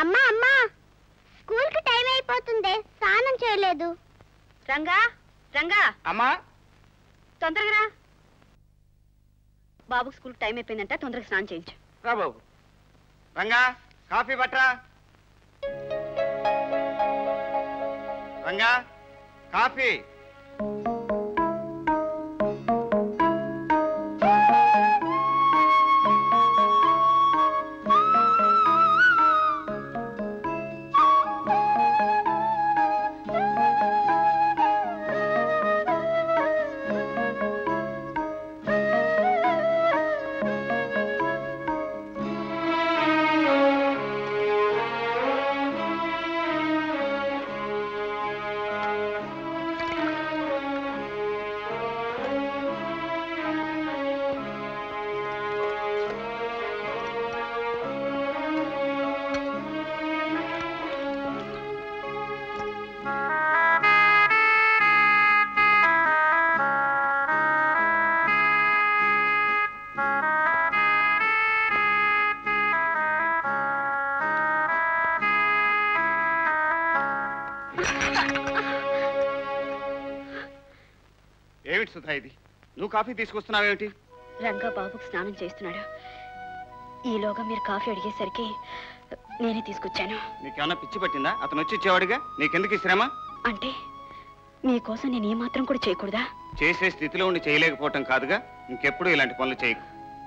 అమ్మా అమ్మా స్కూల్ కి టైం అయిపోతుంది స్నానం చేయలేదు రంగా రంగా అమ్మా తొందరగా రా బాబుకి స్కూల్ టైం అయిపోయిందంట తొందరగా స్నానం చేయించు రా బాబు రంగా కాఫీ పట్రా రంగా కాఫీ ఏమిటి సుధా ఇది నువ్వు కాఫీ తీసుకొస్తున్నావేమిటి రంగా బాబుకి స్నానం చేస్తున్నాడు ఈలోగా మీరు కాఫీ అడిగేసరికి నేనే తీసుకొచ్చాను నీకేమన్నా పిచ్చి పట్టిందా అతను వచ్చి ఇచ్చేవాడిగా నీకెందుకు ఈ శ్రమ అంటే మీకోసం నేను ఏ మాత్రం కూడా చేయకూడదా చేసే స్థితిలో ఉండి చేయలేకపోవటం కాదుగా ఇంకెప్పుడు ఇలాంటి పనులు చేయకు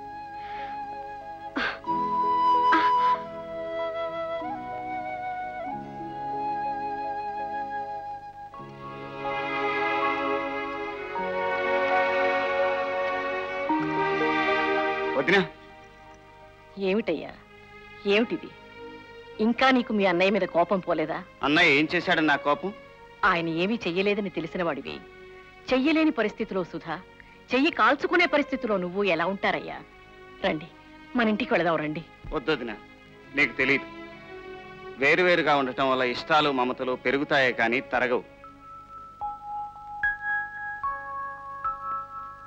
వదినా ఏమిటయ్యా ఏమిటిది ఇంకా నీకు మీ అన్నయ్య మీద కోపం పోలేదా అన్నయ్య ఏం చేశాడని నా కోపం ఆయన ఏమీ చెయ్యలేదని తెలిసిన వాడివి చెయ్యలేని పరిస్థితిలో సుధా చెయ్యి కాల్చుకునే పరిస్థితిలో నువ్వు ఎలా ఉంటారయ్యా రండి మన ఇంటికి వెళదాం రండి వద్దొదిన నీకు తెలియదు వేరువేరుగా ఉండటం వల్ల ఇష్టాలు మమతలు పెరుగుతాయే కానీ తరగవు